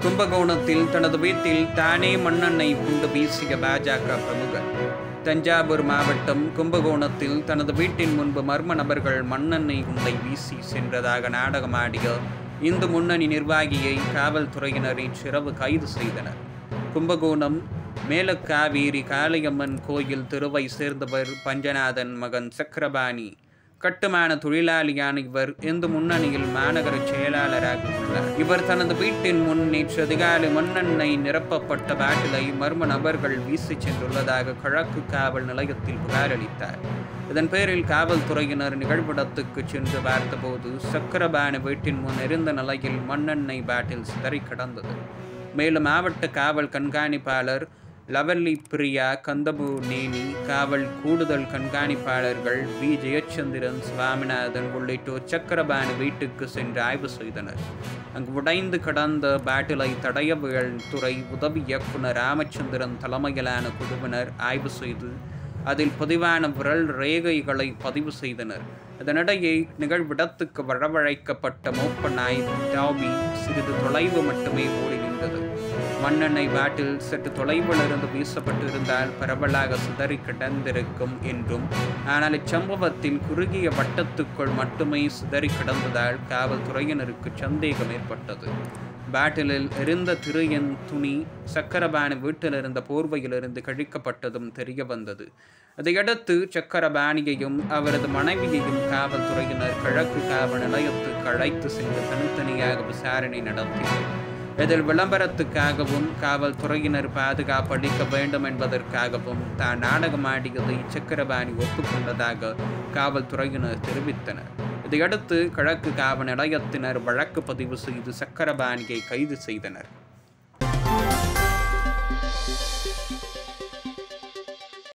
கும்பகோணத்தில் தனது வீட்டில் தானே மண்ணெண்ணெய் குண்டு வீசிய பாஜக பிரமுகர் தஞ்சாவூர் மாவட்டம் கும்பகோணத்தில் தனது வீட்டின் முன்பு மர்ம நபர்கள் மண்ணெண்ணெய் குண்டை வீசி சென்றதாக நாடகமாடிய இந்து முன்னணி நிர்வாகியை காவல்துறையினர் இன்றிரவு கைது செய்தனர் கும்பகோணம் மேலக்காவேரி காளியம்மன் கோயில் திருவை சேர்ந்தவர் பஞ்சநாதன் மகன் சக்கரபாணி கட்டுமான தொழிலாளியான இவர் இந்து முன்னணியில் மாநகர செயலாளராக உள்ளார் இவர் தனது வீட்டின் முன் நேற்று அதிகாலை மண்ணெண்ணெய் நிரப்பப்பட்ட பாட்டிலை மர்ம நபர்கள் வீசிச் சென்றுள்ளதாக கிழக்கு காவல் நிலையத்தில் புகார் அளித்தார் இதன் பேரில் காவல்துறையினர் நிகழ்விடத்துக்கு சென்று பார்த்தபோது சக்கரபாணி வீட்டின் முன் இருந்த நிலையில் மண்ணெண்ணெய் பாட்டில் சிதறி கிடந்தது மேலும் மாவட்ட காவல் கண்காணிப்பாளர் லவல்லி பிரியா கந்தபு நேனி காவல் கூடுதல் கண்காணிப்பாளர்கள் வி ஜெயச்சந்திரன் சுவாமிநாதன் உள்ளிட்டோர் சக்கரபாணி வீட்டுக்கு சென்று ஆய்வு செய்தனர் அங்கு உடைந்து கிடந்த பாட்டிலை தடயவியல் துறை உதவி இயக்குனர் ராமச்சந்திரன் தலைமையிலான குழுவினர் ஆய்வு செய்து அதில் பதிவான விரல் ரேகைகளை பதிவு செய்தனர் இதனிடையே நிகழ்விடத்துக்கு வரவழைக்கப்பட்ட மோப்ப நாய் டாபி சிறிது தொலைவு மட்டுமே ஓடி நின்றது மண்ணெண்ணெய் பாட்டில் சற்று தொலைவில் இருந்து வீசப்பட்டு இருந்தால் பரவலாக சிதறி கிடந்திருக்கும் என்றும் ஆனால் இச்சம்பவத்தில் குறுகிய வட்டத்துக்குள் மட்டுமே சிதறி கிடந்ததால் காவல்துறையினருக்கு சந்தேகம் ஏற்பட்டது பாட்டிலில் இருந்த திரையின் துணி சக்கரபாணி வீட்டில் இருந்த போர்வையிலிருந்து கழிக்கப்பட்டதும் தெரிய வந்தது அதையடுத்து சக்கரபாணியையும் அவரது மனைவியையும் காவல்துறையினர் கிழக்கு காவல் நிலையத்துக்கு அழைத்து சென்று தனித்தனியாக விசாரணை நடத்தினர் இதில் விளம்பரத்துக்காகவும் காவல்துறையினர் பாதுகாப்பு அளிக்க வேண்டும் என்பதற்காகவும் தான் நாடகமாடியதை சக்கரபாணி ஒப்புக்கொண்டதாக காவல்துறையினர் தெரிவித்தனர் இதையடுத்து கிழக்கு காவல் நிலையத்தினர் வழக்கு பதிவு செய்து சக்கரபாணியை கைது செய்தனர்